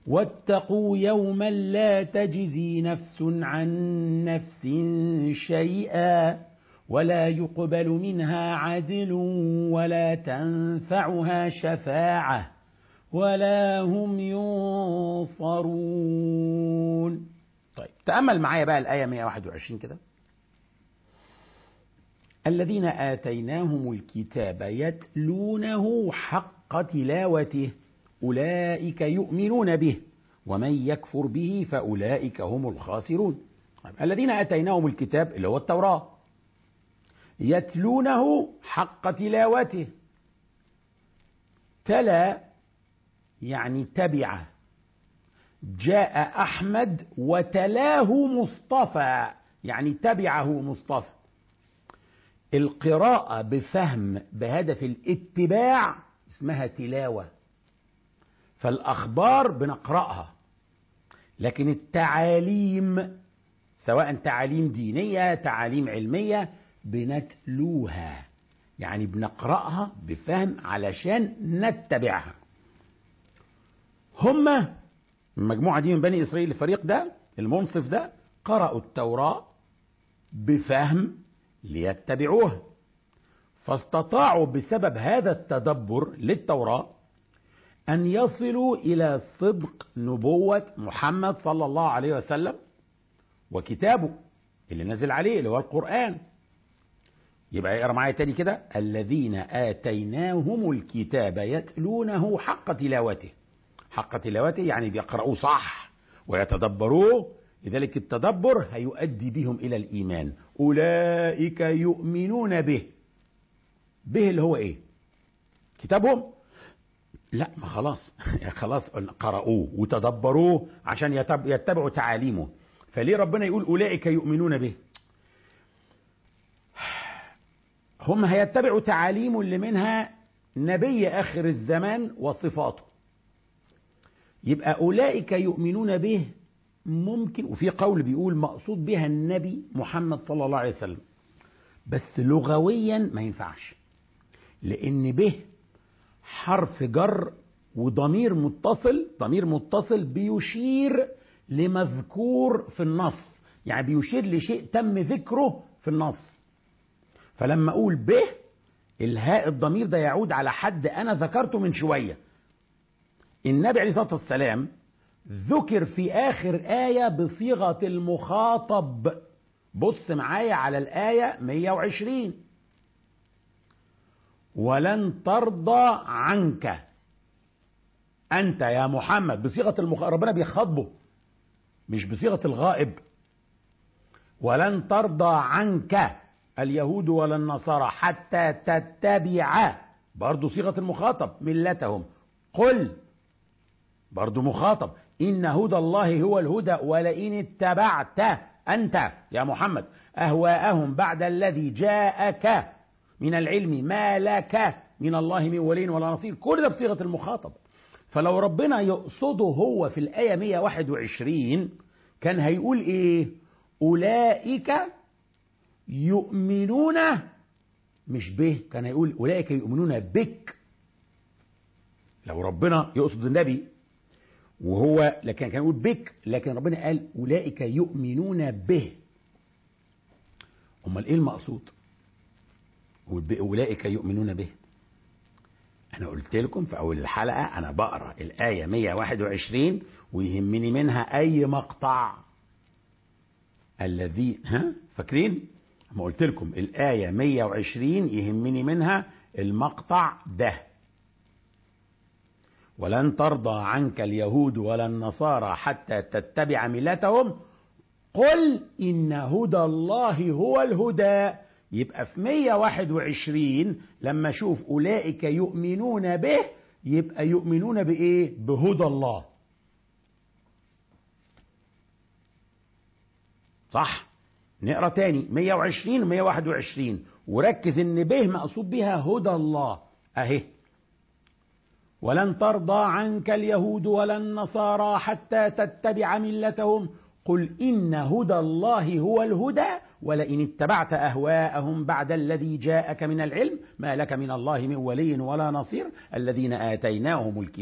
واتقوا يوما لا تجزي نفس عن نفس شيئا ولا يقبل منها عدل ولا تنفعها شفاعة ولا هم ينصرون طيب تأمل معايا بقى الآية 121 كده الذين آتيناهم الكتاب يتلونه حق تلاوته أولئك يؤمنون به ومن يكفر به فأولئك هم الخاسرون طيب. الذين آتيناهم الكتاب اللي هو التوراة يتلونه حق تلاوته تلا يعني تبع جاء أحمد وتلاه مصطفى يعني تبعه مصطفى القراءة بفهم بهدف الاتباع اسمها تلاوة فالأخبار بنقرأها لكن التعاليم سواء تعاليم دينية تعاليم علمية بنتلوها يعني بنقرأها بفهم علشان نتبعها هم المجموعة دي من بني إسرائيل الفريق ده المنصف ده قرأوا التوراة بفهم ليتبعوها فاستطاعوا بسبب هذا التدبر للتوراة أن يصلوا إلى صدق نبوة محمد صلى الله عليه وسلم وكتابه اللي نزل عليه اللي هو القرآن يبقى اقرا معايا تاني كده الذين آتيناهم الكتاب يتلونه حق تلاوته حق تلاوته يعني بيقرأوه صح ويتدبروه لذلك التدبر هيؤدي بهم إلى الإيمان أولئك يؤمنون به به اللي هو إيه كتابهم لا ما خلاص خلاص قرأوه وتدبروه عشان يتبعوا تعاليمه فليه ربنا يقول أولئك يؤمنون به هم هيتبعوا تعاليمه اللي منها نبي آخر الزمان وصفاته يبقى أولئك يؤمنون به ممكن وفي قول بيقول مقصود بها النبي محمد صلى الله عليه وسلم بس لغويا ما ينفعش لأن به حرف جر وضمير متصل ضمير متصل بيشير لمذكور في النص يعني بيشير لشيء تم ذكره في النص فلما اقول به الهاء الضمير ده يعود على حد انا ذكرته من شويه النبي عليه الصلاه والسلام ذكر في اخر ايه بصيغه المخاطب بص معايا على الايه 120 ولن ترضى عنك انت يا محمد بصيغه المخ... ربنا بيخاطبه مش بصيغه الغائب ولن ترضى عنك اليهود ولا النصارى حتى تتبع برضو صيغة المخاطب ملتهم قل برضو مخاطب إن هدى الله هو الهدى ولئن اتبعت أنت يا محمد أهواءهم بعد الذي جاءك من العلم ما لك من الله من ولي ولا نصير كل ده بصيغة المخاطب فلو ربنا يقصده هو في الآية 121 كان هيقول إيه أولئك يؤمنون مش به كان يقول أولئك يؤمنون بك لو ربنا يقصد النبي وهو لكن كان يقول بك لكن ربنا قال أولئك يؤمنون به أمال إيه المقصود أولئك يؤمنون به أنا قلت لكم في أول الحلقة أنا بقرأ الآية 121 ويهمني منها أي مقطع الذي ها فاكرين؟ ما قلت لكم الآية 120 يهمني منها المقطع ده ولن ترضى عنك اليهود ولا النصارى حتى تتبع ملتهم قل إن هدى الله هو الهدى يبقى في 121 لما أشوف أولئك يؤمنون به يبقى يؤمنون بإيه؟ بهدى الله صح؟ نقرا تاني 120 و 121 وركز ان به مقصود بها هدى الله اهي ولن ترضى عنك اليهود ولا النصارى حتى تتبع ملتهم قل ان هدى الله هو الهدى ولئن اتبعت اهواءهم بعد الذي جاءك من العلم ما لك من الله من ولي ولا نصير الذين اتيناهم الكتاب